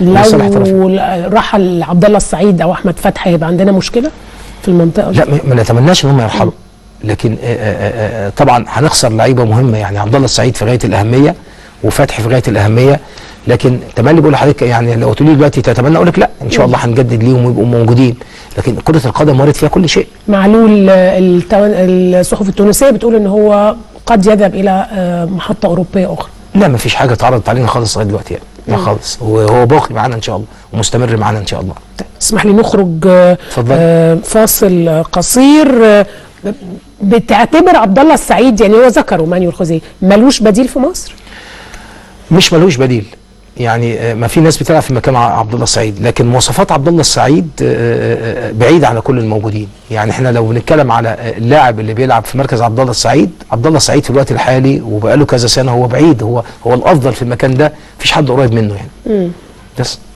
لصالح طرف لو رحل عبد الله السعيد او احمد فتحي هيبقى عندنا مشكله في المنطقه دي لا ما ما نتمناش ان هم يرحلوا لكن آه، آه، آه، طبعا هنخسر لعيبه مهمه يعني عبد الله السعيد في غايه الاهميه وفتحي في غايه الاهميه لكن تملي بقول لحضرتك يعني لو تقولي دلوقتي تتمنى اقول لك لا ان شاء الله هنجدد ليهم ويبقوا موجودين لكن كره القدم وارد فيها كل شيء معلول آه، التو- الصحف التونسيه بتقول ان هو قد يذهب الى آه، محطه اوروبيه اخرى لا ما فيش حاجه اتعرضت علينا خالص لغايه دلوقتي يعني لا خالص وهو باقي معانا ان شاء الله ومستمر معانا ان شاء الله اسمح لي نخرج آه، اتفضل. آه، فاصل آه، قصير آه، بتعتبر عبد الله السعيد يعني هو ذكره مانيو الخوزي ملوش بديل في مصر مش ملوش بديل يعني آه، ما في ناس بتلعب في مكان ع- عبد الله السعيد لكن مواصفات عبد الله السعيد آه، آه، آه، بعيده على كل الموجودين يعني احنا لو بنتكلم على آه، اللاعب اللي بيلعب في مركز عبد الله السعيد عبد الله السعيد في الوقت الحالي وبقاله كذا سنه هو بعيد هو هو الافضل في المكان ده مفيش حد قريب منه يعني بس